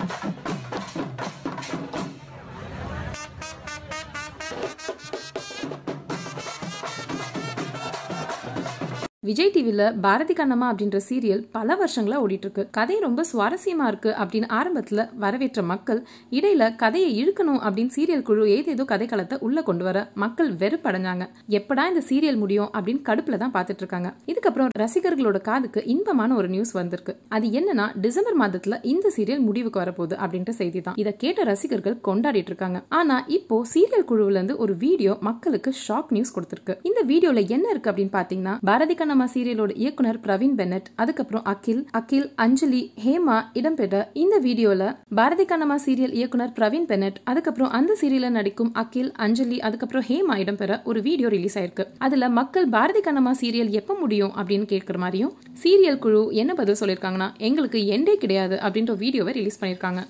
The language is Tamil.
விஜய் டிவில பாரதி கண்ணம்மா அப்படின்ற சீரியல் பல வருஷங்களா ஓடிட்டு இருக்கு கதை ரொம்ப சுவாரஸ்யமா இருக்கு அப்படின்னு ஆரம்பத்துல வரவேற்ற மக்கள் இடையில கதையை இழுக்கணும் அப்படின்னு சீரியல் குழு ஏதேதோ கதைக்களத்தை உள்ள கொண்டு வர மக்கள் வெறுப்படைஞ்சாங்க எப்படா இந்த சீரியல் முடியும் அப்படின்னு கடுப்புல தான் பார்த்துட்டு இருக்காங்க இதுக்கப்புறம் ரசிகர்களோட காதுக்கு இன்பமான ஒரு நியூஸ் வந்திருக்கு அது என்னன்னா டிசம்பர் மாதத்துல இந்த சீரியல் முடிவுக்கு வரப்போகுது அப்படின்ற செய்தி தான் இதை கேட்ட ரசிகர்கள் கொண்டாடிட்டு இருக்காங்க ஆனா இப்போ சீரியல் குழுவுல இருந்து ஒரு வீடியோ மக்களுக்கு ஷாக் நியூஸ் கொடுத்திருக்கு இந்த வீடியோல என்ன இருக்கு அப்படின்னு பாத்தீங்கன்னா பாரதி கண்ணம்மா சீரியலோட இயக்குனர் பிரவீன் பெனட் அதுக்கப்புறம் அகில் அகில் அஞ்சலி ஹேமா இடம்பெற்ற இந்த வீடியோல பாரதி கண்ணம்மா சீரியல் இயக்குனர் பிரவீன் பெனட் அதுக்கப்புறம் அந்த சீரியல்ல நடிக்கும் அகில் அஞ்சலி அதுக்கப்புறம் ஹேமா இடம்பெற ஒரு வீடியோ ரிலீஸ் ஆயிருக்கு அதுல மக்கள் பாரதி கண்ணம்மா சீரியல் எப்ப முடியும் அப்படின்னு கேட்கிற மாதிரியும் சீரியல் குழு என்ன பதில் சொல்லியிருக்காங்கன்னா எங்களுக்கு எண்டே கிடையாது அப்படின்ற வீடியோவை ரிலீஸ் பண்ணியிருக்காங்க